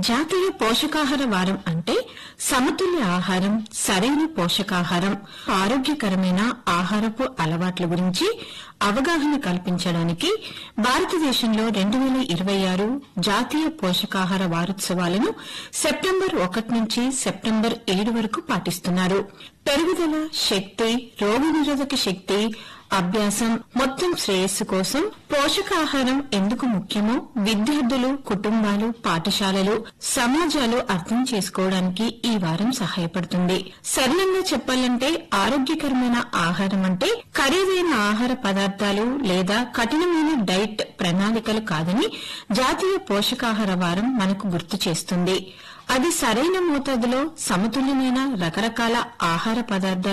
జాతీయ పోషకాహార వారం అంటే సమతుల్య ఆహారం సరైన పోషకాహారం ఆరోగ్యకరమైన ఆహారపు అలవాట్ల గురించి అవగాహన కల్పించడానికి భారతదేశంలో రెండు వేల ఇరవై ఆరు జాతీయ పోషకాహార వారోత్సవాలను సెప్టెంబర్ ఒకటి నుంచి సెప్టెంబర్ ఏడు వరకు పాటిస్తున్నారు పెరుగుదల శక్తి రోగనిరోధక శక్తి అభ్యాసం మొత్తం శ్రేయస్సు కోసం పోషకాహారం ఎందుకు ముఖ్యమో విద్యార్థులు కుటుంబాలు పాఠశాలలు సమాజాలు అర్థం చేసుకోవడానికి ఈ వారం సహాయపడుతుంది సరళంగా చెప్పాలంటే ఆరోగ్యకరమైన ఆహారం అంటే ఖరీదైన ఆహార పదార్థాలు లేదా కఠినమైన డైట్ ప్రణాళికలు కాదని జాతీయ పోషకాహార వారం మనకు గుర్తు చేస్తుంది అది సరైన మోతాదులో సమతుల్యమైన రకరకాల ఆహార పదార్థాలు